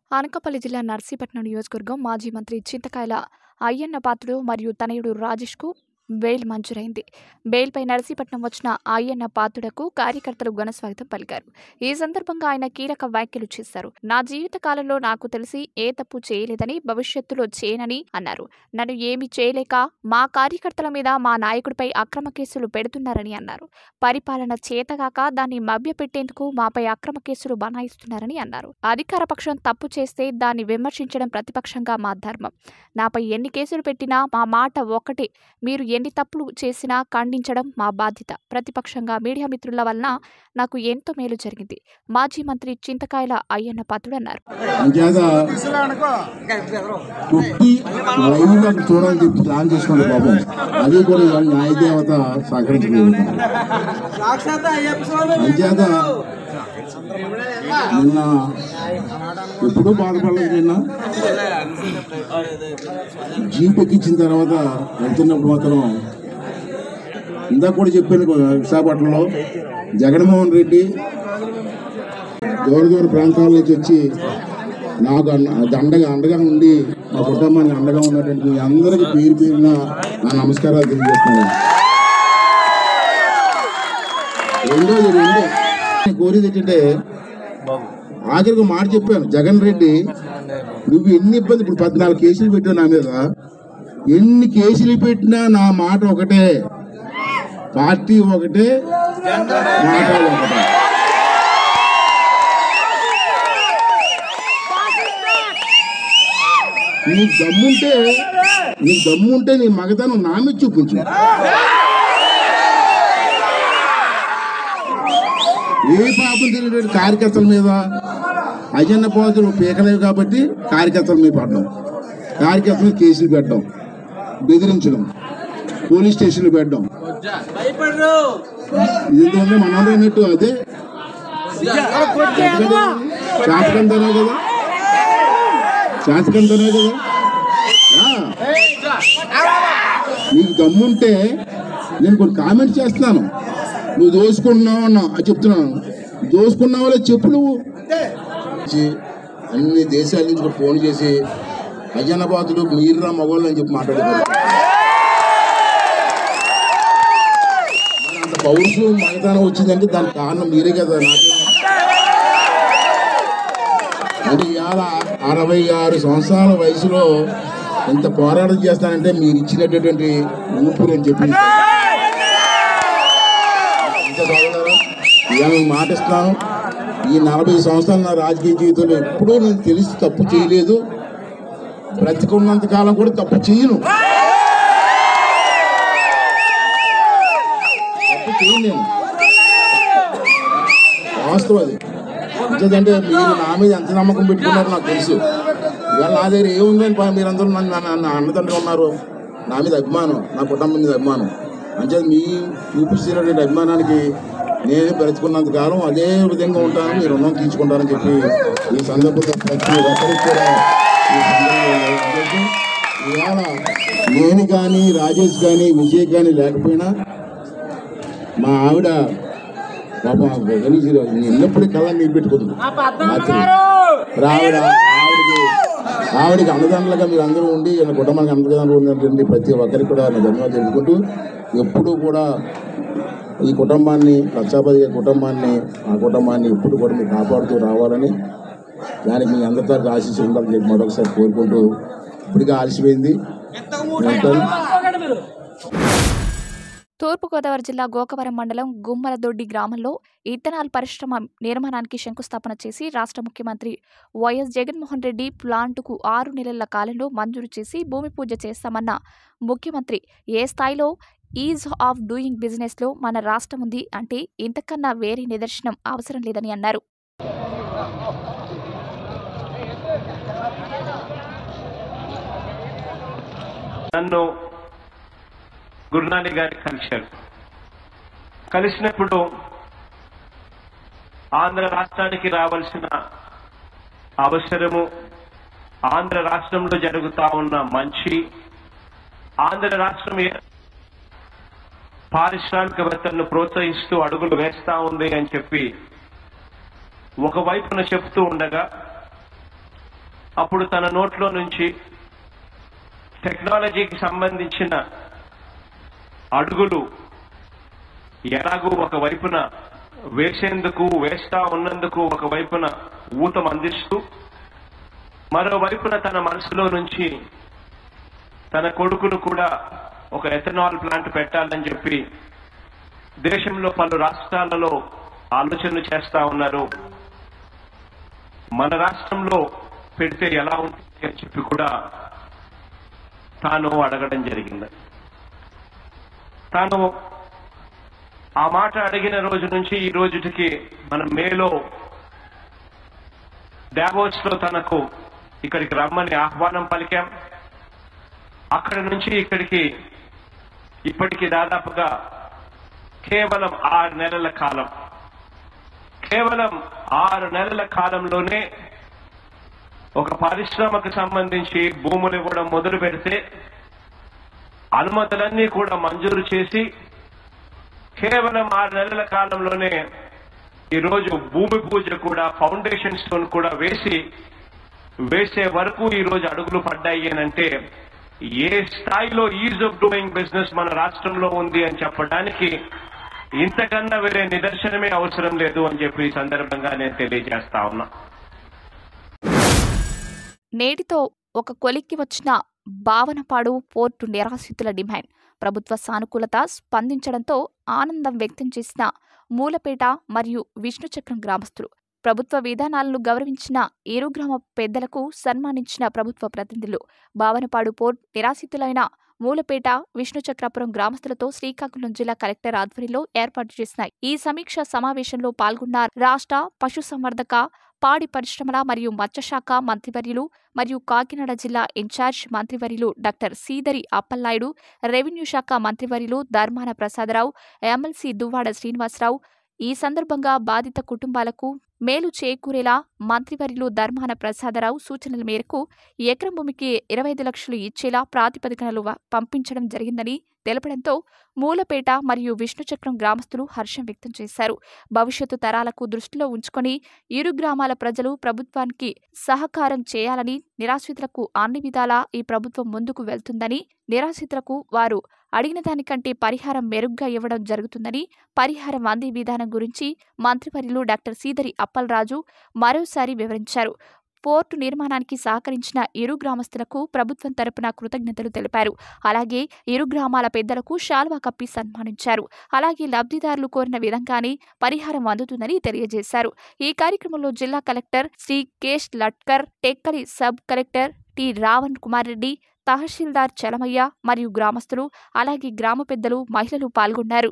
అనకాపల్లి జిల్లా నర్సీపట్నం నియోజకవర్గం మాజీ మంత్రి చింతకాయల అయ్యన్న పాత్రుడు మరియు తనయుడు రాజేష్కు బెయిల్ మంజూరైంది బెయిల్పై నర్సీపట్నం వచ్చిన అయ్యన్న పాత్రుడకు కార్యకర్తలు ఘనస్వాగతం పలికారు ఈ సందర్భంగా ఆయన కీలక వ్యాఖ్యలు చేశారు నా జీవిత కాలంలో నాకు తెలిసి ఏ తప్పు చేయలేదని భవిష్యత్తులో చేయనని అన్నారు నన్ను ఏమీ చేయలేక మా కార్యకర్తల మీద మా నాయకుడిపై అక్రమ కేసులు పెడుతున్నారని అన్నారు పరిపాలన చేతగాక దాన్ని మభ్యపెట్టేందుకు మాపై అక్రమ కేసులు బనాయిస్తున్నారని అన్నారు అధికార పక్షం తప్పు చేస్తే దాన్ని విమర్శించడం ప్రతిపక్షంగా మా ధర్మం నాపై ఎన్ని కేసులు పెట్టినా మా మాట ఒక్కటే మీరు ఎన్ని తప్పులు చేసినా ఖండించడం మా బాధ్యత ప్రతిపక్షంగా మీడియా మిత్రుల వలన నాకు ఎంతో మేలు జరిగింది మాజీ మంత్రి చింతకాయల అయ్యన్న పాత్రుడు అన్నారు అంచేత కుట్టి లైవ్గా చూడాలని చెప్పి ప్లాన్ చేసుకోండి పాపం అది కూడా ఇవాళ న్యాయదేవత సహకరించలేదు సాక్షాత్ అయ్యప్ప స్వామి అంచేత నిన్న ఎప్పుడూ బాధపడలేదు నిన్న జీప్ ఎక్కించిన తర్వాత వెళ్తున్నప్పుడు మాత్రం ఇందాక కూడా చెప్పాను విశాఖపట్నంలో జగన్మోహన్ రెడ్డి దూర దూర ప్రాంతాల నుంచి వచ్చి నాకు అన్న- అండగా అండగా ఉండి మా కుటుంబానికి అండగా ఉన్నటువంటి మీ అందరికీ పేరు పేరున నా నమస్కారాలు తెలియజేస్తున్నాను రెండోది రెండో నేను కోరేది ఏంటంటే ఆఖరికి ఒక మాట చెప్పాను జగన్ రెడ్డి నువ్వు ఎన్ని ఇబ్బంది ఇప్పుడు పద్నాలుగు కేసులు పెట్టావు నా మీద ఎన్ని కేసులు పెట్టినా నా మాట ఒకటే పార్టీ ఒకటే మాట ఒకటే నీకు దమ్ముంటే నీకు దమ్ముంటే నీ మగతనం నా మీద చూపించు ఏ పాపం తెలియనటువంటి కార్యకర్తల మీద అజన్న పోతులు పీకలేవు కాబట్టి కార్యకర్తల మీద పడడం కార్యకర్తల మీద కేసులు పెట్టడం బెదిరించడం పోలీస్ స్టేషన్లు పెట్టడం భయపడరు ఇది మనం అన్నట్టు అదే శాతకంతనే కదా శాతకంతనే కదా ఆ. నీకు దమ్ముంటే నేను కొన్ని కామెంట్స్ చేస్తున్నాను నువ్వు దోసుకున్నావు అన్నా అది చెప్తున్నాను దోసుకున్నావో లేదో చెప్పు నువ్వు చి- అన్ని దేశాల నుంచి కూడా ఫోన్ చేసి అజనబాదులు మీరురా మగవాళ్ళు అని చెప్పి మాట్లాడారు మరి అంత పౌరుషం మగతనం వచ్చిందంటే దానికి కారణం మీరే కదా నాకే అంటే ఇవాళ అరవై ఆరు సంవత్సరాల వయసులో ఇంత పోరాటం చేస్తానంటే మీరు ఇచ్చినటువంటి ఊపిరి అని చెప్పి ఇంత చదవలేరా? ఇవాళ మీకు మాట ఇస్తున్నాను ఈ నలభై సంవత్సరాల నా రాజకీయ జీవితంలో ఎప్పుడూ నేను తెలిసి తప్పు చేయలేదు బ్రతికున్నంత కాలం కూడా తప్పు చేయను తప్పు చేయను నేను వాస్తవం అది ఎందుకంటే మీరు నా మీద ఎంత నమ్మకం పెట్టుకున్నారో నాకు తెలుసు ఇవాళ నా దగ్గర ఏముందని పా- మీరందరూ నన్ను నన్ను- నన్ను అన్నదండ్రులు ఉన్నారు నా మీద అభిమానం నా కుటుంబం మీద అభిమానం అంటే మీ చూపిస్తున్నటువంటి అభిమానానికి నేను బ్రతుకున్నంత కాలం అదే విధంగా ఉంటాను మీరు రుణం తీర్చుకుంటారని చెప్పి ఈ సందర్భంగా ప్రతి ఒక్కరికి కూడా ఈ సందర్భంగా ఎందుకంటే ఇవాళ నేను కానీ రాజేష్ కానీ విజయ్ కానీ లేకపోయినా మా ఆవిడ పాపం గణేష్ ఎల్లప్పుడూ కళ్ళ నీళ్ళు పెట్టుకుంటుంది రాత్రి. రావిడ ఆవిడకి ఆవిడకి అన్నదండలుగా మీరు అందరూ ఉండి ఈయన కుటుంబానికి అన్నదండలు ఉన్నటువంటి ప్రతి ఒక్కరికి కూడా నా ధన్యవాదాలు తెలుపుకుంటూ ఎప్పుడూ కూడా ఈ కుటుంబాన్ని లక్షాపతి కుటుంబాన్ని ఆ కుటుంబాన్ని ఎప్పుడు కూడా మీరు కాపాడుతూ రావాలని దానికి మీ అందరి తరఫు ఆశీస్సు ఉండాలని చెప్పి మరొకసారి కోరుకుంటూ ఇప్పటికే ఆలసిపోయింది నేను ఉంటాను. తూర్పుగోదావరి జిల్లా గోకవరం మండలం గుమ్మలదొడ్డి గ్రామంలో ఇథనాల్ పరిశ్రమ నిర్మాణానికి శంకుస్థాపన చేసి రాష్ట్ర ముఖ్యమంత్రి వైఎస్ జగన్మోహన్ రెడ్డి ప్లాంటుకు ఆరు నెలల కాలంలో మంజూరు చేసి భూమి పూజ చేస్తామన్న ముఖ్యమంత్రి ఏ స్థాయిలో ఈజ్ ఆఫ్ డూయింగ్ బిజినెస్లో మన రాష్ట్రం ఉంది అంటే ఇంతకన్నా వేరే నిదర్శనం అవసరం లేదని అన్నారు నన్ను గురునాని గారి కలిశారు కలిసినప్పుడు ఆంధ్ర రాష్ట్రానికి రావాల్సిన అవసరము ఆంధ్ర రాష్ట్రంలో జరుగుతా ఉన్న మంచి ఆంధ్ర రాష్ట్రం ఏ పారిశ్రామికవేత్తలను ప్రోత్సహిస్తూ అడుగులు వేస్తా ఉంది అని చెప్పి ఒకవైపున చెప్తూ ఉండగా అప్పుడు తన నోట్లో నుంచి టెక్నాలజీకి సంబంధించిన అడుగులు ఎలాగూ ఒక వైపున వేసేందుకు వేస్తా ఉన్నందుకు ఒక వైపున ఊతం అందిస్తూ మరో వైపున తన మనసులో నుంచి తన కొడుకును కూడా ఒక ఎథనాల్ ప్లాంట్ పెట్టాలని చెప్పి దేశంలో పలు రాష్ట్రాలలో ఆలోచనలు చేస్తా ఉన్నారు మన రాష్ట్రంలో పెడితే ఎలా ఉంటుంది అని చెప్పి కూడా తాను అడగడం జరిగింది తాను ఆ మాట అడిగిన రోజు నుంచి ఈ రోజుటికి మన మేలో డావోస్ లో తనకు ఇక్కడికి రమ్మని ఆహ్వానం పలికాం అక్కడి నుంచి ఇక్కడికి ఇప్పటికి దాదాపుగా కేవలం ఆరు నెలల కాలం కేవలం ఆరు నెలల కాలంలోనే ఒక పరిశ్రమకు సంబంధించి భూములు ఇవ్వడం మొదలు పెడితే అనుమతులన్నీ కూడా మంజూరు చేసి కేవలం ఆరు నెలల కాలంలోనే ఈరోజు భూమి పూజ కూడా ఫౌండేషన్ స్టోన్ కూడా వేసి వేసే వరకు ఈ రోజు అడుగులు పడ్డాయి అని అంటే ఏ స్థాయిలో ఈజ్ ఆఫ్ డూయింగ్ బిజినెస్ మన రాష్ట్రంలో ఉంది అని చెప్పడానికి ఇంతకన్నా వేరే నిదర్శనమే అవసరం లేదు అని చెప్పి ఈ సందర్భంగా నేను తెలియజేస్తా ఉన్నా నేటితో ఒక కొలిక్కి వచ్చిన భావనపాడు పోర్టు నిరాశ్రితుల డిమాండ్ ప్రభుత్వ సానుకూలత స్పందించడంతో ఆనందం వ్యక్తం చేసిన మూలపేట మరియు విష్ణుచక్రం గ్రామస్తులు ప్రభుత్వ విధానాలను గౌరవించిన ఏరు గ్రామ పెద్దలకు సన్మానించిన ప్రభుత్వ ప్రతినిధులు భావనపాడు పోర్ట్ నిరాశ్రితులైన మూలపేట విష్ణుచక్రాపురం గ్రామస్తులతో శ్రీకాకుళం జిల్లా కలెక్టర్ ఆధ్వర్యంలో ఏర్పాటు చేసిన ఈ సమీక్ష సమావేశంలో పాల్గొన్న రాష్ట్ర పశుసంవర్ధక పాడి పరిశ్రమల మరియు మత్స్యశాఖ మంత్రివర్యులు మరియు కాకినాడ జిల్లా ఇన్ఛార్జ్ మంత్రివర్యులు డాక్టర్ సీదరి అప్పల్నాయుడు రెవెన్యూ శాఖ మంత్రివర్యులు ధర్మాన ప్రసాదరావు ఎమ్మెల్సీ దువ్వాడ శ్రీనివాసరావు ఈ సందర్భంగా బాధిత కుటుంబాలకు మేలు చేకూరేలా మంత్రివర్యులు ధర్మాన ప్రసాదరావు సూచనల మేరకు ఎకరం భూమికి ఇరవై ఐదు లక్షలు ఇచ్చేలా ప్రాతిపదికనలు వ- పంపించడం జరిగిందని తెలపడంతో మూలపేట మరియు విష్ణుచక్రం గ్రామస్తులు హర్షం వ్యక్తం చేశారు భవిష్యత్తు తరాలకు దృష్టిలో ఉంచుకొని ఇరు గ్రామాల ప్రజలు ప్రభుత్వానికి సహకారం చేయాలని నిరాశ్రితులకు అన్ని విధాలా ఈ ప్రభుత్వం ముందుకు వెళ్తుందని నిరాశ్రితులకు వారు అడిగిన దానికంటే పరిహారం మెరుగ్గా ఇవ్వడం జరుగుతుందని పరిహారం అందే విధానం గురించి మంత్రివర్యులు డాక్టర్ సీదరి అప్పలరాజు మరోసారి వివరించారు పోర్టు నిర్మాణానికి సహకరించిన ఇరు గ్రామస్తులకు ప్రభుత్వం తరపున కృతజ్ఞతలు తెలిపారు అలాగే ఇరు గ్రామాల పెద్దలకు శాల్వా కప్పి సన్మానించారు అలాగే లబ్ధిదారులు కోరిన విధంగానే పరిహారం అందుతుందని తెలియజేశారు ఈ కార్యక్రమంలో జిల్లా collector Shri Kesh Latkar Tekkali sub collector T Ravan Kumar Reddy తహసీల్దార్ చలమయ్య మరియు గ్రామస్తులు అలాగే గ్రామ పెద్దలు మహిళలు పాల్గొన్నారు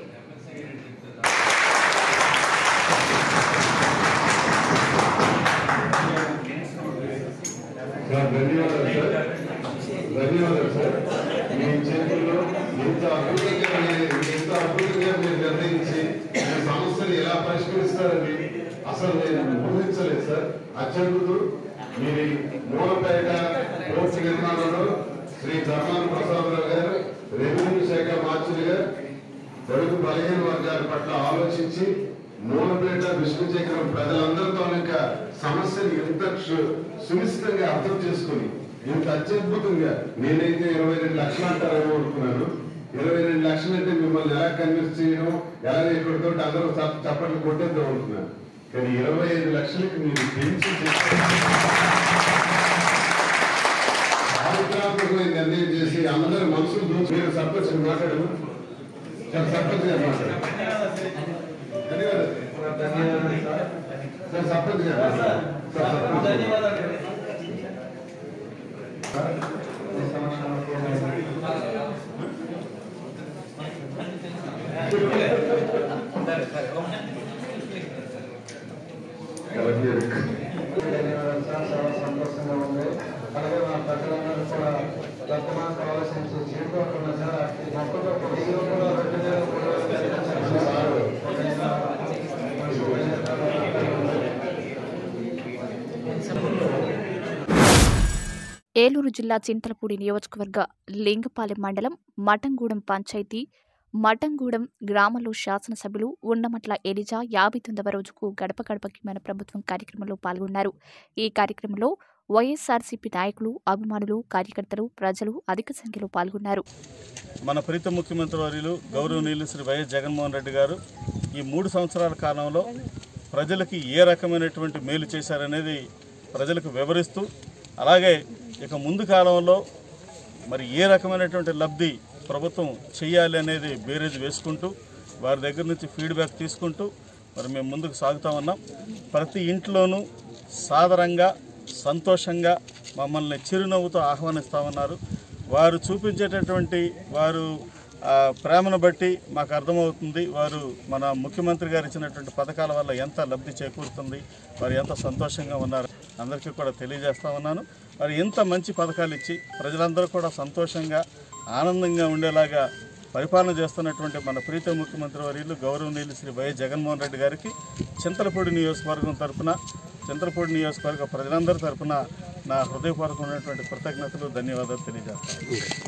సార్ ధన్యవాదాలు సార్ ధన్యవాదాలు సార్ మీ చేతుల్లో ఇంత అద్భుతంగా మీరు ఇంత అద్భుతంగా మీరు నిర్ణయించి మీ సమస్యలు ఎలా పరిష్కరిస్తారని అసలు నేను ఊహించలేదు సార్ అత్యద్భుతం మీరు మూలపేట పోర్టు నిర్మాణంలో శ్రీ ధర్మాన ప్రసాదరావు గారు రెవెన్యూ శాఖ మార్చులు గారు బడుగు బలహీన వర్గాల పట్ల ఆలోచించి మూలపేట విష్ణుచక్రం ప్రజలందరితో ఇంకా సమస్యను ఎంత క్షు- సునిశ్చితంగా అర్థం చేసుకుని ఇంత అత్యద్భుతంగా నేనైతే ఇరవై రెండు లక్షలు అంటారేమో అనుకున్నాను ఇరవై రెండు లక్షలు అంటే మిమ్మల్ని ఎలా కన్విన్స్ చేయడం ఎలా ఇక్కడితో అందరూ చప్ప- చప్పట్లు కొట్టేద్దాం అనుకున్నాను కానీ ఇరవై ఐదు లక్షలకి మీరు పెంచి చారిత్రాత్మకమైన నిర్ణయం చేసి అందరి మనసులు దూచి మీరు సర్పంచ్ మాట్లాడము సార్ సర్పంచ్ గారు మాట్లాడారు ధన్యవాదాలు సార్ సర్పంచ్ గారు మాట్లాడారు. సార్ సర్పంచ్ గారు. కలెక్టర్ ధన్యవాదాలు సార్ చాలా సంతోషంగా ఉంది అలాగే మా ప్రజలందరూ కూడా వర్తమాన కావాల్సిన చేరుకోకుండా సార్ ఈ మొక్కలు పొడిలో కూడా రెండు వేల మూడు వేల సార్ ఏలూరు జిల్లా చింతలపూడి నియోజకవర్గ లింగపాలెం మండలం మఠంగూడెం పంచాయతీ మఠంగూడెం గ్రామంలో శాసనసభ్యులు ఉండమట్ల ఎలిజా యాభై తొమ్మిదవ రోజుకు గడప గడపకి మన ప్రభుత్వం కార్యక్రమంలో పాల్గొన్నారు ఈ కార్యక్రమంలో వైఎస్ఆర్సీపీ నాయకులు అభిమానులు కార్యకర్తలు ప్రజలు అధిక సంఖ్యలో పాల్గొన్నారు మన ప్రీత ముఖ్యమంత్రి వర్యులు గౌరవనీయులు శ్రీ వైఎస్ జగన్మోహన్ రెడ్డి గారు ఈ మూడు సంవత్సరాల కాలంలో ప్రజలకి ఏ రకమైనటువంటి మేలు చేశారనేది ప్రజలకు వివరిస్తూ అలాగే ఇక ముందు కాలంలో మరి ఏ రకమైనటువంటి లబ్ధి ప్రభుత్వం చేయాలి అనేది బేరేజ్ వేసుకుంటూ వారి దగ్గర నుంచి ఫీడ్బ్యాక్ తీసుకుంటూ మరి మేము ముందుకు సాగుతా ఉన్నాం ప్రతి ఇంట్లోనూ సాదరంగా సంతోషంగా మమ్మల్ని చిరునవ్వుతో ఆహ్వానిస్తామన్నారు వారు చూపించేటటువంటి వారు ఆ, ప్రేమను బట్టి మాకు అర్థమవుతుంది వారు మన ముఖ్యమంత్రి గారు ఇచ్చినటువంటి పథకాల వల్ల ఎంత లబ్ధి చేకూరుతుంది వారు ఎంత సంతోషంగా ఉన్నారు అందరికీ కూడా తెలియజేస్తా ఉన్నాను మరి ఇంత మంచి పథకాలు ఇచ్చి ప్రజలందరూ కూడా సంతోషంగా ఆనందంగా ఉండేలాగా పరిపాలన చేస్తున్నటువంటి మన ప్రీత ముఖ్యమంత్రి వర్యులు గౌరవనీయులు శ్రీ వైఎస్ జగన్మోహన్ రెడ్డి గారికి చింతలపూడి నియోజకవర్గం తరపున చింతలపూడి నియోజకవర్గ ప్రజలందరి తరపున నా హృదయపూర్వకమైనటువంటి కృతజ్ఞతలు ధన్యవాదాలు తెలియజేస్తాను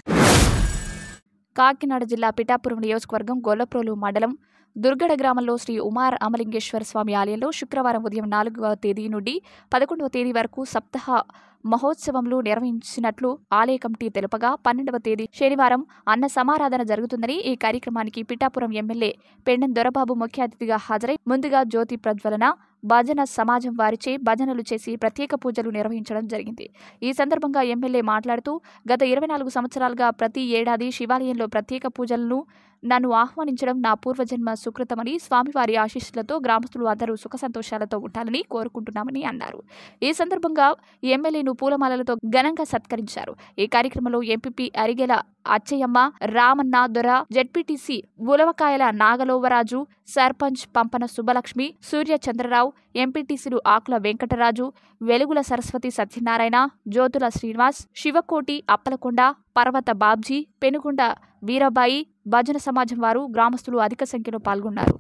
కాకినాడ జిల్లా పిఠాపురం నియోజకవర్గం గొల్లప్రోలు మండలం దుర్గడ గ్రామంలో శ్రీ ఉమార్ అమలింగేశ్వర స్వామి ఆలయంలో శుక్రవారం ఉదయం నాలుగవ తేదీ నుండి పదకొండవ తేదీ వరకు సప్తాహ మహోత్సవంలు నిర్వహించినట్లు ఆలయ కమిటీ తెలుపగా పన్నెండవ తేదీ శనివారం అన్న సమారాధన జరుగుతుందని ఈ కార్యక్రమానికి పిఠాపురం ఎమ్మెల్యే పెండెం దొరబాబు ముఖ్య అతిథిగా హాజరై ముందుగా జ్యోతి ప్రజ్వలన భజన సమాజం వారిచే భజనలు చేసి ప్రత్యేక పూజలు నిర్వహించడం జరిగింది ఈ సందర్భంగా ఎమ్మెల్యే మాట్లాడుతూ గత ఇరవై నాలుగు సంవత్సరాలుగా ప్రతి ఏడాది శివాలయంలో ప్రత్యేక పూజలను నన్ను ఆహ్వానించడం నా పూర్వజన్మ సుకృతమని స్వామివారి ఆశీస్సులతో గ్రామస్తులు అందరూ సుఖ సంతోషాలతో ఉండాలని కోరుకుంటున్నామని అన్నారు ఈ సందర్భంగా ఎమ్మెల్యేను పూలమాలలతో ఘనంగా సత్కరించారు ఈ కార్యక్రమంలో ఎంపీపీ అరిగెల అచ్చయ్యమ్మ రామన్న దొర జడ్పీటీసీ ఉలవకాయల నాగలోవరాజు సర్పంచ్ పంపన సుబ్బలక్ష్మి సూర్య చంద్రరావు ఎంపీటీసీలు ఆకుల వెంకటరాజు వెలుగుల సరస్వతి సత్యనారాయణ జ్యోతుల శ్రీనివాస్ శివకోటి అప్పలకొండ పర్వత బాబ్జీ పెనుగొండ వీరబాయి భజన సమాజం వారు గ్రామస్తులు అధిక సంఖ్యలో పాల్గొన్నారు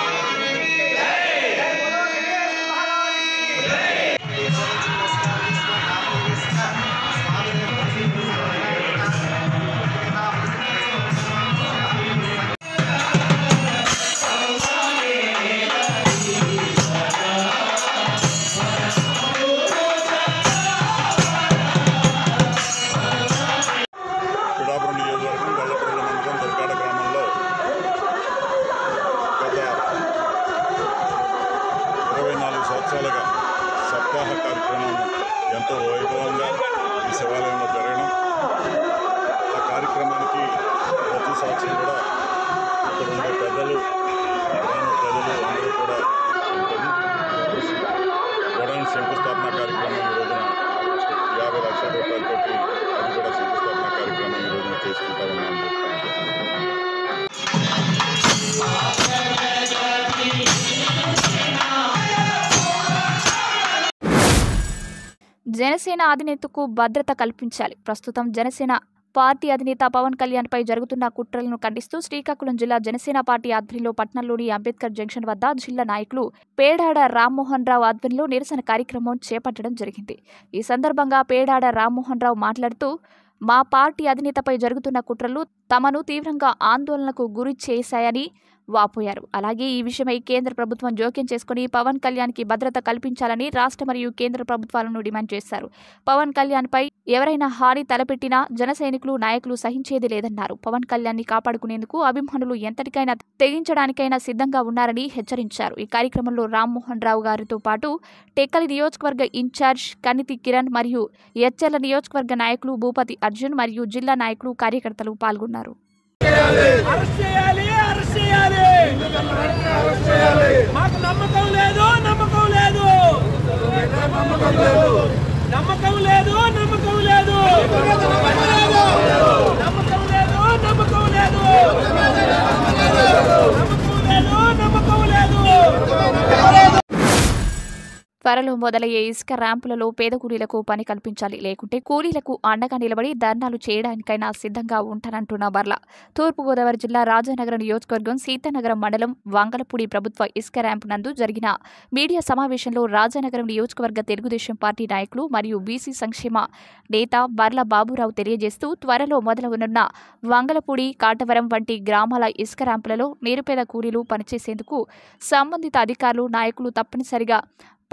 పిడాపురం నియోజకవర్గం గొల్లపల్లి మండలం దుర్గాడ గ్రామంలో గత ఇరవై నాలుగు సంవత్సరాలుగా సప్తాహ కార్యక్రమం ఎంతో వైభవంగా ఈ శివాలయంలో జరగడం ఆ కార్యక్రమానికి ప్రతి సంవత్సరం కూడా ఇక్కడ ఉండే పెద్దలు గ్రామ ప్రజలు అందరూ కూడా గొడవని శంకుస్థాపన కార్యక్రమం ఈ రోజున యాభై లక్షల రూపాయలతోటి అది కూడా శంకుస్థాపన కార్యక్రమం ఈ రోజున చేసుకుంటా ఉన్నామని చెప్తాను జనసేన అధినేతకు భద్రత కల్పించాలి ప్రస్తుతం జనసేన పార్టీ అధినేత పవన్ కళ్యాణ్ పై జరుగుతున్న కుట్రలను ఖండిస్తూ శ్రీకాకుళం జిల్లా జనసేన పార్టీ ఆధ్వర్యంలో పట్నంలోని అంబేద్కర్ జంక్షన్ వద్ద జిల్లా నాయకులు పేడాడ రామ్మోహన్ రావు ఆధ్వర్యంలో నిరసన కార్యక్రమం చేపట్టడం జరిగింది ఈ సందర్భంగా పేడాడ రామ్మోహన్ రావు మాట్లాడుతూ మా పార్టీ అధినేతపై జరుగుతున్న కుట్రలు తమను తీవ్రంగా ఆందోళనకు గురి చేశాయని వాపోయారు అలాగే ఈ విషయమై కేంద్ర ప్రభుత్వం జోక్యం చేసుకుని పవన్ కళ్యాణ్కి భద్రత కల్పించాలని రాష్ట్ర మరియు కేంద్ర ప్రభుత్వాలను డిమాండ్ చేశారు పవన్ కళ్యాణ్పై ఎవరైనా హాని తలపెట్టినా జన సైనికులు నాయకులు సహించేది లేదన్నారు పవన్ కళ్యాణ్ని కాపాడుకునేందుకు అభిమానులు ఎంతటికైనా తెగించడానికైనా సిద్ధంగా ఉన్నారని హెచ్చరించారు ఈ కార్యక్రమంలో రామ్మోహన్ రావు గారితో పాటు టెక్కలి నియోజకవర్గ ఇన్ఛార్జ్ కనితి కిరణ్ మరియు ఎచ్చెర్ల నియోజకవర్గ నాయకులు భూపతి అర్జున్ మరియు జిల్లా నాయకులు కార్యకర్తలు పాల్గొన్నారు అరెస్ట్ చేయాలి అరెస్ట్ చేయాలి మాకు నమ్మకం లేదు నమ్మకం లేదు నమ్మకం లేదు నమ్మకం లేదు నమ్మకం లేదు నమ్మకం లేదు నమ్మకం లేదు నమ్మకం లేదు త్వరలో మొదలయ్యే ఇసుక ర్యాంపులలో పేద కూలీలకు పని కల్పించాలి లేకుంటే కూలీలకు అండగా నిలబడి ధర్నాలు చేయడానికైనా సిద్ధంగా ఉంటానంటున్న బర్ల తూర్పుగోదావరి జిల్లా రాజానగరం నియోజకవర్గం సీతానగరం మండలం వంగలపూడి ప్రభుత్వ ఇసుక ర్యాంపు నందు జరిగిన మీడియా సమావేశంలో రాజానగరం నియోజకవర్గ తెలుగుదేశం పార్టీ నాయకులు మరియు బీసీ సంక్షేమ నేత బర్ల బాబురావు తెలియజేస్తూ త్వరలో మొదలవనున్న వంగలపూడి కాటవరం వంటి గ్రామాల ఇసుక ర్యాంపులలో నిరుపేద కూలీలు పనిచేసేందుకు సంబంధిత అధికారులు నాయకులు తప్పనిసరిగా పని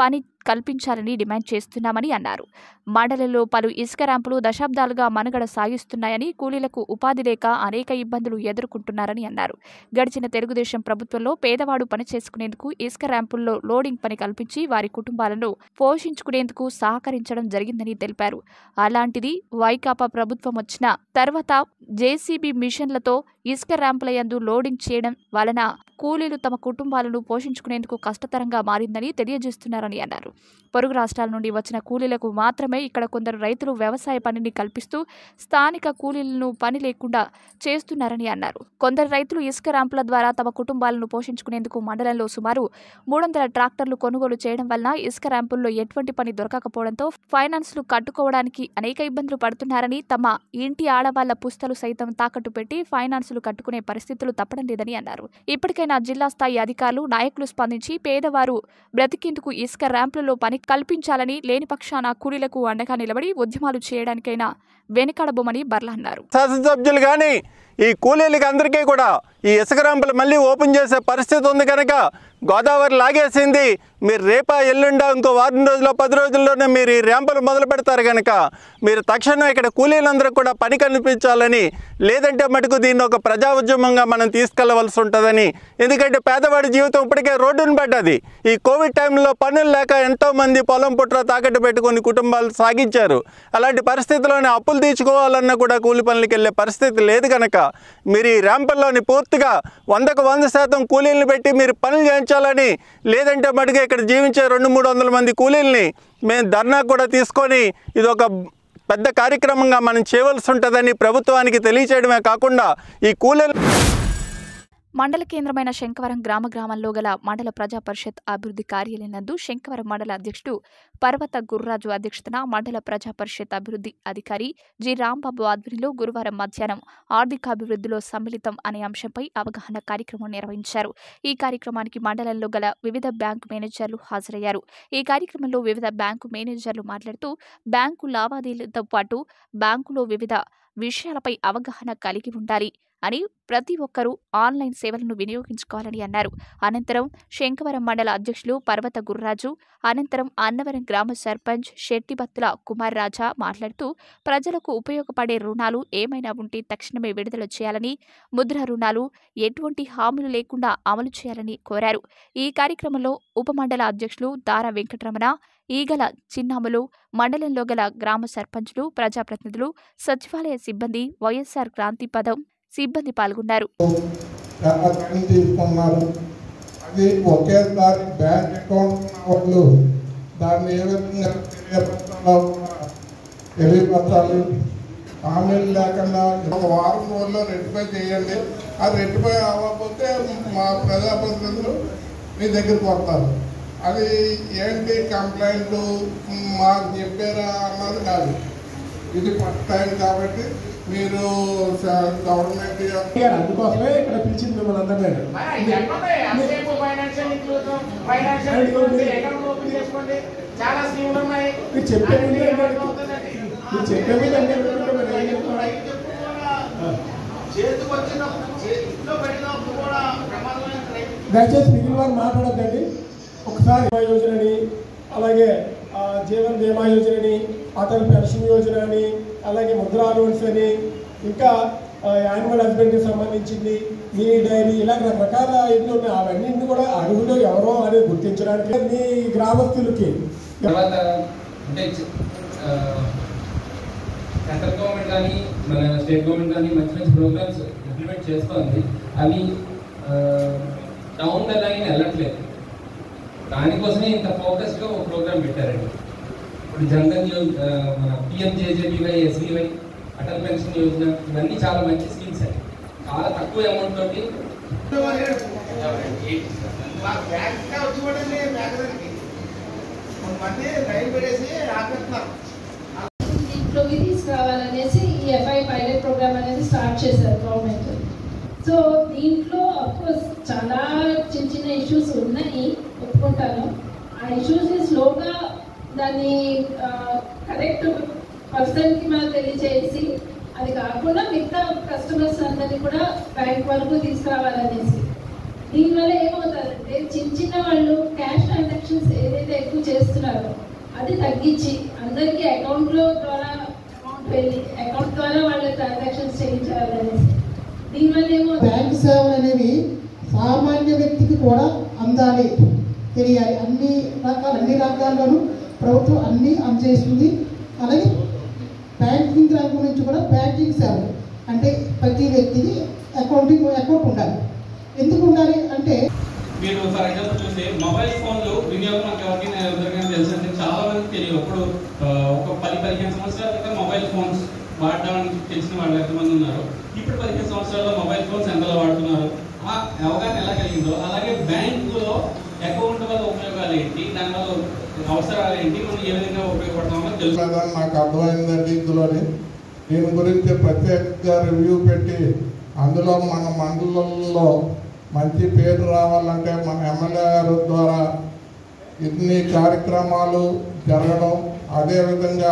కల్పించాలని డిమాండ్ చేస్తున్నామని అన్నారు మండలంలో పలు ఇసుక ర్యాంపులు దశాబ్దాలుగా మనుగడ సాగిస్తున్నాయని కూలీలకు ఉపాధి లేక అనేక ఇబ్బందులు ఎదుర్కొంటున్నారని అన్నారు గడిచిన తెలుగుదేశం ప్రభుత్వంలో పేదవాడు పని చేసుకునేందుకు ఇసుక ర్యాంపుల్లో లోడింగ్ పని కల్పించి వారి కుటుంబాలను పోషించుకునేందుకు సహకరించడం జరిగిందని తెలిపారు అలాంటిది వైకాపా ప్రభుత్వం వచ్చిన తర్వాత జేసీబీ మిషన్లతో ఇసుక ర్యాంపుల యందు లోడింగ్ చేయడం వలన కూలీలు తమ కుటుంబాలను పోషించుకునేందుకు కష్టతరంగా మారిందని తెలియజేస్తున్నారని అన్నారు పొరుగు రాష్ట్రాల నుండి వచ్చిన కూలీలకు మాత్రమే ఇక్కడ కొందరు రైతులు వ్యవసాయ పనిని కల్పిస్తూ స్థానిక కూలీలను పని లేకుండా చేస్తున్నారని అన్నారు కొందరు రైతులు ఇసుక ర్యాంపుల ద్వారా తమ కుటుంబాలను పోషించుకునేందుకు మండలంలో సుమారు మూడు వందల ట్రాక్టర్లు కొనుగోలు చేయడం వలన ఇసుక ర్యాంపుల్లో ఎటువంటి పని దొరకకపోవడంతో ఫైనాన్స్లు కట్టుకోవడానికి అనేక ఇబ్బందులు పడుతున్నారని తమ ఇంటి ఆడవాళ్ల పుస్తలు సైతం తాకట్టు పెట్టి ఫైనాన్సులు కట్టుకునే పరిస్థితులు తప్పడం లేదని అన్నారు ఇప్పటికైనా జిల్లా స్థాయి అధికారులు నాయకులు స్పందించి పేదవారు బ్రతికేందుకు ఇసుక ర్యాంపులలో పని కల్పించాలని లేని పక్షాన కూలీలకు అండగా నిలబడి ఉద్యమాలు చేయడానికైనా వెనుకడబోమని బర్లా అన్నారు శాసనసభ్యులు కానీ ఈ కూలీలకి అందరికీ కూడా ఈ ఇసుక రంపులు మళ్ళీ ఓపెన్ చేసే పరిస్థితి ఉంది కనుక గోదావరి లాగేసింది మీరు రేపా ఎల్లుండా ఇంకో వారం రోజుల్లో పది రోజుల్లోనే మీరు ఈ ర్యాంపులు మొదలు పెడతారు కనుక మీరు తక్షణం ఇక్కడ కూలీలందరూ కూడా పని కనిపించాలని లేదంటే మటుకు దీన్ని ఒక ప్రజా ఉద్యమంగా మనం తీసుకెళ్లవలసి ఉంటుందని ఎందుకంటే పేదవాడి జీవితం ఇప్పటికే రోడ్డును పడ్డది ఈ కోవిడ్ టైంలో పనులు లేక ఎంతోమంది పొలం పుట్ర తాకట్టు పెట్టుకొని కుటుంబాలు సాగించారు అలాంటి పరిస్థితుల్లోనే అప్పులు తీర్చుకోవాలన్నా కూడా కూలి పనులకు వెళ్ళే పరిస్థితి లేదు కనుక మీరు ఈ ర్యాంపుల్లోని పూర్తిగా వందకు వంద శాతం కూలీలను పెట్టి మీరు పనులు చేయించాలని లేదంటే మటుగా ఇక్కడ జీవించే రెండు మూడు వందల మంది కూలీల్ని మేము ధర్నా కూడా తీసుకొని ఇది ఒక పెద్ద కార్యక్రమంగా మనం చేయవలసి ఉంటుందని ప్రభుత్వానికి తెలియచేయడమే కాకుండా ఈ కూలీలు మండల కేంద్రమైన శంకవరం గ్రామ గ్రామంలో గల మండల ప్రజా పరిషత్ అభివృద్ధి కార్యాలయం నందు శంకవరం మండల అధ్యక్షుడు పర్వత గుర్రాజు అధ్యక్షతన మండల ప్రజా పరిషత్ అభివృద్ధి అధికారి జి రాంబాబు ఆధ్వర్యంలో గురువారం మధ్యాహ్నం ఆర్థికాభివృద్ధిలో సమ్మిళితం అనే అంశంపై అవగాహన కార్యక్రమం నిర్వహించారు ఈ కార్యక్రమానికి మండలంలో గల వివిధ బ్యాంకు మేనేజర్లు హాజరయ్యారు ఈ కార్యక్రమంలో వివిధ బ్యాంకు మేనేజర్లు మాట్లాడుతూ బ్యాంకు లావాదేవీలతో పాటు బ్యాంకులో వివిధ విషయాలపై అవగాహన కలిగి ఉండాలి అని ప్రతి ఒక్కరూ ఆన్లైన్ సేవలను వినియోగించుకోవాలని అన్నారు అనంతరం శంకవరం మండల అధ్యక్షులు పర్వత గుర్రాజు అనంతరం అన్నవరం గ్రామ సర్పంచ్ శెట్టిబత్తుల కుమార్ రాజా మాట్లాడుతూ ప్రజలకు ఉపయోగపడే రుణాలు ఏమైనా ఉంటే తక్షణమే విడుదల చేయాలని ముద్ర రుణాలు ఎటువంటి హామీలు లేకుండా అమలు చేయాలని కోరారు ఈ కార్యక్రమంలో ఉపమండల అధ్యక్షులు దారా వెంకటరమణ ఈగల చిన్నాములు మండలంలో గల గ్రామ సర్పంచులు ప్రజాప్రతినిధులు సచివాలయ సిబ్బంది వైఎస్ఆర్ క్రాంతి పదం సిబ్బంది పాల్గొన్నారు చాలా పని తీసుకున్నారు అది ఒకేసారి బ్యాంక్ అకౌంట్ ఉన్న వాళ్ళు దాన్ని ఏ విధంగా తెలియపరచాలో కూడా తెలియపరచాలి హామీలు లేకుండా ఒక వారం రోజుల్లో రెట్టిఫై చేయండి ఆ రెట్టిఫై అవ్వకపోతే మా ప్రజాప్రతినిధులు మీ దగ్గరికి వస్తారు అది ఏంటి కంప్లైంట్లు మాకు చెప్పారా అన్నది కాదు ఇది ఫస్ట్ టైం కాబట్టి మీరు గవర్నమెంట్ అందుకోసమే ఇక్కడ పిలిచింది మిమ్మల్ని అందరినీ చాలా స్కీములు ఉన్నాయి మీరు చెప్పే ముందే అందరికీ- మీరు చెప్పే ముందే అందరికీ మరి ఏం చెప్తున్నారు? చేతికి వచ్చినప్పుడు చేతిలో పెట్టినప్పుడు కూడా ప్రమాదమైన రైతు దయచేసి మిగిలిన వారు మాట్లాడద్దండి ఒకసారి బీమా యోజనని అలాగే ఆ, జీవన్ బీమా యోజనని అటల్ పెన్షన్ యోజన అని అలాగే ముద్రా లోన్స్ అని ఇంకా యానిమల్ హస్బెండరీకి సంబంధించింది మీ డైరీ ఇలా రకరకాల ఇల్లు ఉన్నాయి అవన్నీ కూడా అడుగులో ఎవరో అనేది గుర్తించడానికి మీ గ్రామస్తులకి తర్వాత అంటే సెంట్రల్ గవర్నమెంట్ కానీ మన స్టేట్ గవర్నమెంట్ కానీ మంచి మంచి ప్రోగ్రామ్స్ ఇంప్లిమెంట్ చేస్తోంది అవి డౌన్ ద లైన్ వెళ్ళట్లేదు దానికోసమే ఇంత ఫోకస్గా ఒక ప్రోగ్రామ్ పెట్టారండి ఇప్పుడు జన్ధన్ యో ఆ, మన PMJJBY SBY Atal pension Yojana ఇవన్నీ చాలా మంచి స్కీమ్స్ అండి చాలా తక్కువ అమౌంట్ తోటి మాకు బ్యాంక్ వచ్చి పడండి బ్యాంక్ దగ్గరికి కొంతమంది రైలు పెట్టేసి ఆపేస్తున్నారు దీంట్లోకి తీసుకురావాలనేసి ఈ ఎఫ్ఐ పైలట్ ప్రోగ్రామ్ అనేది స్టార్ట్ చేశారు గవర్నమెంట్ సో దీంట్లో కోర్స్ చాలా చిన్న చిన్న ఇష్యూస్ ఉన్నాయి ఒప్పుకుంటాను ఆ ఇష్యూస్ని స్లోగా దాన్ని కరెక్ట్ పర్సన్కి మనం తెలియజేసి అది కాకుండా మిగతా కస్టమర్స్ అందరినీ కూడా బ్యాంక్ వరకు తీసుకురావాలనేసి దీనివల్ల ఏమవుతారంటే చిన్న చిన్న వాళ్ళు క్యాష్ ట్రాన్సాక్షన్స్ ఏదైతే ఎక్కువ చేస్తున్నారో అది తగ్గించి అందరికీ అకౌంట్లో ద్వారా అమౌంట్ వెళ్ళి అకౌంట్ ద్వారా వాళ్ళ ట్రాన్సాక్షన్స్ చేయించాలనేసి దీనివల్ల ఏమవుతుంది బ్యాంక్ సేవలు అనేవి సామాన్య వ్యక్తికి కూడా అందాలి తెలియాలి అన్ని రకాల అన్ని రంగాల్లోనూ ప్రభుత్వం అన్ని అందజేస్తుంది అలాగే బ్యాంకింగ్ రంగం నుంచి కూడా బ్యాంకింగ్ సేవలు అంటే ప్రతి వ్యక్తికి అకౌంటింగ్ అకౌంట్ ఉండాలి ఎందుకు ఉండాలి అంటే మీరు ఫర్ ఎగ్జాంపుల్ చూస్తే మొబైల్ ఫోన్లు వినియోగం నాకు ఎవరికి ఎవరికైనా తెలుసు అంటే చాలా మందికి తెలియదు ఇప్పుడు ఆ, ఒక పది పదిహేను సంవత్సరాల క్రితం మొబైల్ ఫోన్స్ వాడడానికి తెలిసిన వాళ్ళు ఎంతమంది ఉన్నారు ఇప్పుడు పదిహేను సంవత్సరాల్లో మొబైల్ ఫోన్స్ ఎంతలో వాడుతున్నారు ఆ అవగాహన ఎలా కలిగిందో అలాగే బ్యాంకులో అకౌంట్ వల్ల ఉపయోగాలు ఏంటి దానివల్ల అవసరాలు ఏంటి మనం ఏ విధంగా ఉపయోగపడతామో తెలుసు లేదని నాకు అర్థమైందండి ఇందులోని దీని గురించి ప్రత్యేకంగా రివ్యూ పెట్టి అందులో మన మండలంలో మంచి పేరు రావాలంటే మన ఎమ్మెల్యే గారి ద్వారా ఇన్ని కార్యక్రమాలు జరగడం అదేవిధంగా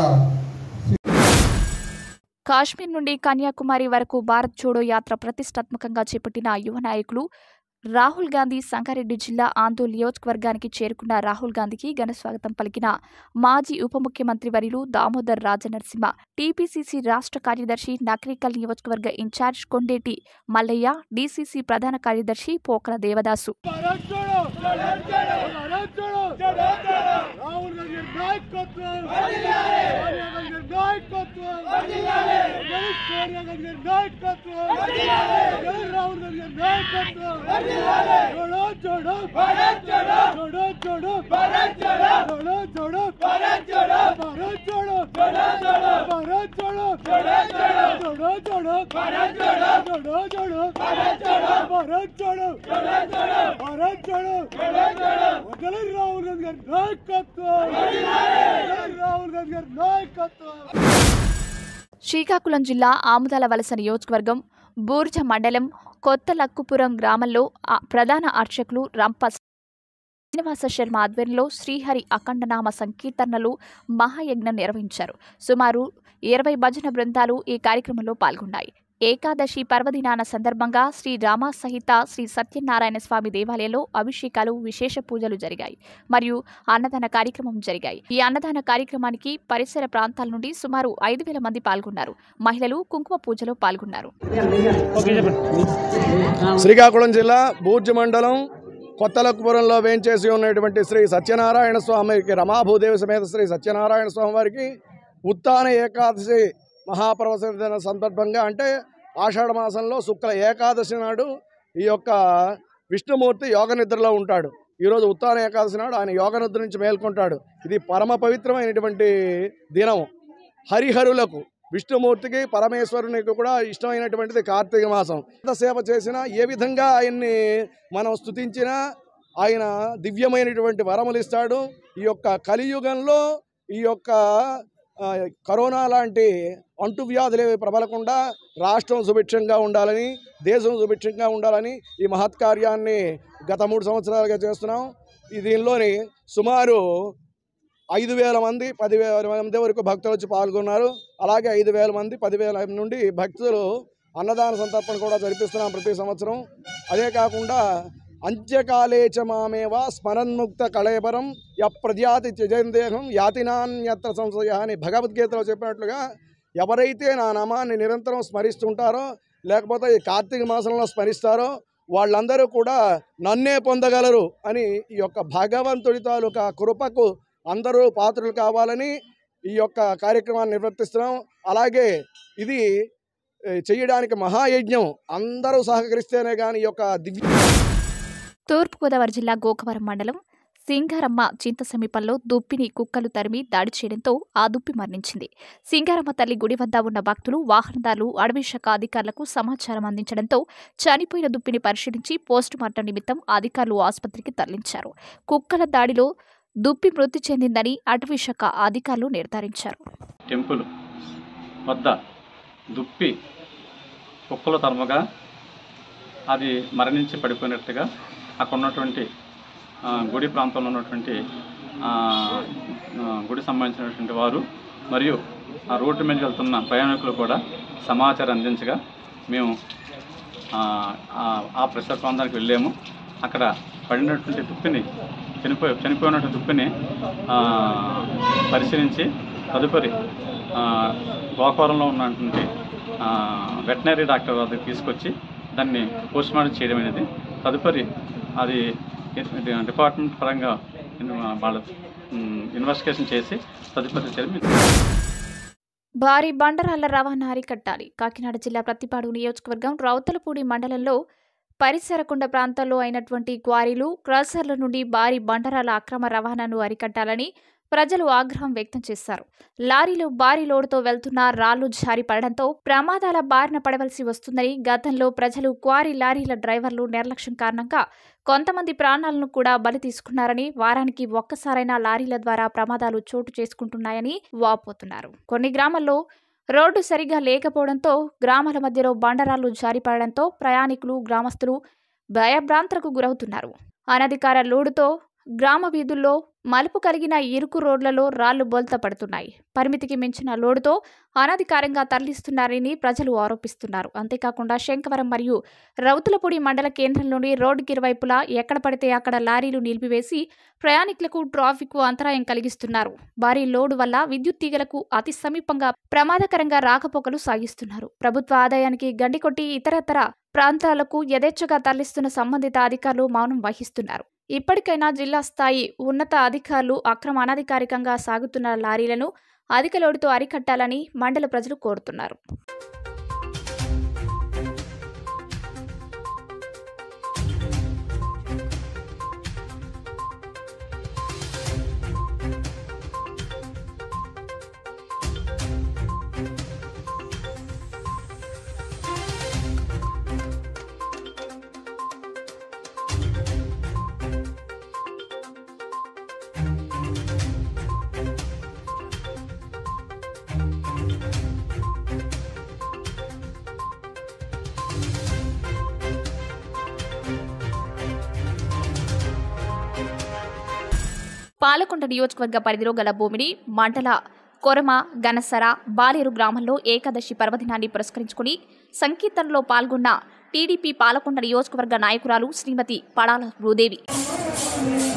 కాశ్మీర్ నుండి కన్యాకుమారి వరకు భారత్ జోడో యాత్ర ప్రతిష్టాత్మకంగా చేపట్టిన యువ నాయకులు రాహుల్ గాంధీ సంగారెడ్డి జిల్లా ఆందోళ్ నియోజకవర్గానికి చేరుకున్న రాహుల్ గాంధీకి ఘన స్వాగతం పలికిన మాజీ ఉప ముఖ్యమంత్రి వర్యులు దామోదర్ రాజనరసింహ టీపీసీసీ రాష్ట్ర కార్యదర్శి నకరికల్ నియోజకవర్గ ఇన్ఛార్జ్ కొండేటి మల్లయ్య డీసీసీ ప్రధాన కార్యదర్శి పోకల దేవదాసు రాహుల్ గాంధీ నాయకత్వం సోనియా గాంధీ నాయకత్వం సోనియా గాంధీ నాయకత్వం రాహుల్ గాంధీ నాయకత్వం జోడో జోడో భారత్ జోడో జోడో జోడో భారత్ జోడో జోడో జోడో భారత్ జోడో భారత్ జోడో జోడో జోడో భారత్ జోడో జోడో జోడో జోడో భారత్ జోడో జోడో జోడో భారత్ జోడో భారత్ జోడో జోడో జోడో భారత్ జోడో జోడో జోడో వదలని రాహుల్ గాంధీ గారి నాయకత్వం వదలని రాహుల్ గాంధీ గారి నాయకత్వం శ్రీకాకుళం జిల్లా ఆముదాల వలస నియోజకవర్గం బూర్జ మండలం కొత్త లక్కుపురం గ్రామంలో ఆ ప్రధాన అర్చకులు రంప శ్రీనివాస శర్మ ఆధ్వర్యంలో శ్రీహరి అఖండనామ సంకీర్తనలు మహాయజ్ఞం నిర్వహించారు సుమారు ఇరవై భజన బృందాలు ఈ కార్యక్రమంలో పాల్గొన్నాయి ఏకాదశి పర్వదినాన సందర్భంగా శ్రీ రామ సహిత శ్రీ సత్యనారాయణ స్వామి దేవాలయంలో అభిషేకాలు విశేష పూజలు జరిగాయి మరియు అన్నదాన కార్యక్రమం జరిగాయి ఈ అన్నదాన కార్యక్రమానికి పరిసర ప్రాంతాల నుండి సుమారు ఐదు వేల మంది పాల్గొన్నారు మహిళలు కుంకుమ పూజలో పాల్గొన్నారు శ్రీకాకుళం జిల్లా బూర్జు మండలం కొత్తలకుపురంలో వేంచేసి ఉన్నటువంటి శ్రీ సత్యనారాయణ స్వామికి రమాభూదేవి సమేత శ్రీ సత్యనారాయణ స్వామి వారికి ఉత్తాన ఏకాదశి మహాప్రవసన సందర్భంగా అంటే ఆషాఢ మాసంలో శుక్ల ఏకాదశి నాడు ఈ యొక్క విష్ణుమూర్తి యోగ నిద్రలో ఉంటాడు ఈరోజు ఉత్తాన ఏకాదశి నాడు ఆయన యోగ నిద్ర నుంచి మేల్కొంటాడు ఇది పరమ పవిత్రమైనటువంటి దినం హరిహరులకు విష్ణుమూర్తికి పరమేశ్వరునికి కూడా ఇష్టమైనటువంటిది కార్తీక మాసం ఎంత సేవ చేసినా ఏ విధంగా ఆయన్ని మనం స్తుతించినా ఆయన దివ్యమైనటువంటి వరములు ఇస్తాడు ఈ యొక్క కలియుగంలో ఈ యొక్క ఆ, కరోనా లాంటి అంటువ్యాధులు ఏవి ప్రబలకుండా రాష్ట్రం సుభిక్షంగా ఉండాలని దేశం సుభిక్షంగా ఉండాలని ఈ మహత్కార్యాన్ని గత మూడు సంవత్సరాలుగా చేస్తున్నాం ఈ దీనిలోని సుమారు ఐదు వేల మంది పదివేల మంది వరకు భక్తులు వచ్చి పాల్గొన్నారు అలాగే ఐదు వేల మంది పదివేల నుండి భక్తులు అన్నదాన సంతర్పణ కూడా జరిపిస్తున్నాం ప్రతి సంవత్సరం అదే కాకుండా అంత్యకాలే చ మామేవ స్మరన్ముక్త కళేబరం య ప్రజాతి త్యజందేహం యాతినాన్యత్ర సంశయ అని భగవద్గీతలో చెప్పినట్లుగా ఎవరైతే నా నామాన్ని నిరంతరం స్మరిస్తుంటారో లేకపోతే ఈ కార్తీక మాసంలో స్మరిస్తారో వాళ్ళందరూ కూడా నన్నే పొందగలరు అని ఈ యొక్క భగవంతుడి తాలూకా కృపకు అందరూ పాత్రలు కావాలని ఈ యొక్క కార్యక్రమాన్ని నిర్వర్తిస్తున్నాం అలాగే ఇది ఏ, చేయడానికి మహాయజ్ఞం అందరూ సహకరిస్తేనే కానీ ఈ యొక్క దివ్య తూర్పుగోదావరి జిల్లా గోకవరం మండలం సింగారమ్మ చింత సమీపంలో దుప్పిని కుక్కలు తరిమి దాడి చేయడంతో ఆ దుప్పి మరణించింది సింగారమ్మ తల్లి గుడి వద్ద ఉన్న భక్తులు వాహనదారులు అడవి శాఖ అధికారులకు సమాచారం అందించడంతో చనిపోయిన దుప్పిని పరిశీలించి పోస్టుమార్టం నిమిత్తం అధికారులు ఆసుపత్రికి తరలించారు కుక్కల దాడిలో దుప్పి మృతి చెందిందని అటవీ శాఖ అధికారులు నిర్ధారించారు టెంపుల్ వద్ద దుప్పి కుక్కలు తరమగా అది మరణించి పడిపోయినట్టుగా అక్కడ ఉన్నటువంటి ఆ, గుడి ప్రాంతంలో ఉన్నటువంటి ఆ, ఆ, గుడి సంబంధించినటువంటి వారు మరియు ఆ రోడ్డు మీద వెళ్తున్న ప్రయాణికులు కూడా సమాచారం అందించగా మేము ఆ, ఆ- ఆ ప్రసార ప్రాంతానికి వెళ్ళాము అక్కడ పడినటువంటి దుప్పిని చనిపోయి చనిపోయినటువంటి దుప్పిని ఆ, పరిశీలించి తదుపరి ఆ, గోకవరంలో ఉన్నటువంటి వెటనరీ డాక్టర్ వద్దకు తీసుకొచ్చి దాన్ని పోస్ట్ మార్టం చేయడం అనేది తదుపరి అది ఇది డిపార్ట్మెంట్ పరంగా ఇన్- వాళ్ళ ఉమ్, ఇన్వెస్టిగేషన్ చేసి తదుపరి చర్య భారీ బండరాళ్ల రవాణా అరికట్టాలి కాకినాడ జిల్లా ప్రతిపాడు నియోజకవర్గం రౌతలపూడి మండలంలో పరిసరకొండ ప్రాంతాల్లో అయినటువంటి క్వారీలు క్రషర్ల నుండి భారీ బండరాల అక్రమ రవాణాను అరికట్టాలని ప్రజలు ఆగ్రహం వ్యక్తం చేశారు లారీలు భారీ లోడుతో వెళ్తున్న రాళ్లు జారి పడడంతో ప్రమాదాల బారిన పడవలసి వస్తుందని గతంలో ప్రజలు క్వారీ లారీల డ్రైవర్లు నిర్లక్ష్యం కారణంగా కొంతమంది ప్రాణాలను కూడా బలి తీసుకున్నారని వారానికి ఒక్కసారైనా లారీల ద్వారా ప్రమాదాలు చోటు చేసుకుంటున్నాయని వాపోతున్నారు కొన్ని గ్రామాల్లో రోడ్డు సరిగా లేకపోవడంతో గ్రామాల మధ్యలో బండరాళ్లు జారిపడడంతో ప్రయాణికులు గ్రామస్తులు భయభ్రాంతలకు గురవుతున్నారు అనధికార లోడుతో గ్రామ వీధుల్లో మలుపు కలిగిన ఇరుకు రోడ్లలో రాళ్లు బోల్త పడుతున్నాయి పరిమితికి మించిన లోడుతో అనధికారంగా తరలిస్తున్నారని ప్రజలు ఆరోపిస్తున్నారు అంతేకాకుండా శంకవరం మరియు రౌతులపూడి మండల కేంద్రంలోని రోడ్డుకి ఇరువైపులా ఎక్కడ పడితే అక్కడ లారీలు నిలిపివేసి ప్రయాణికులకు ట్రాఫిక్ అంతరాయం కలిగిస్తున్నారు భారీ లోడు వల్ల విద్యుత్ తీగలకు అతి సమీపంగా ప్రమాదకరంగా రాకపోకలు సాగిస్తున్నారు ప్రభుత్వ ఆదాయానికి గండికొట్టి ఇతరతర ప్రాంతాలకు యథేచ్ఛగా తరలిస్తున్న సంబంధిత అధికారులు మౌనం వహిస్తున్నారు ఇప్పటికైనా జిల్లా స్థాయి ఉన్నత అధికారులు అక్రమ అనధికారికంగా సాగుతున్న లారీలను అధిక లోడుతో అరికట్టాలని మండల ప్రజలు కోరుతున్నారు పాలకొండ నియోజకవర్గ పరిధిలో గల భూమిని మండల కొరమ గనసర బాలేరు గ్రామంలో ఏకాదశి పర్వదినాన్ని పురస్కరించుకుని సంకీర్తనలో పాల్గొన్న టీడీపీ పాలకొండ నియోజకవర్గ నాయకురాలు శ్రీమతి పడాల భూదేవి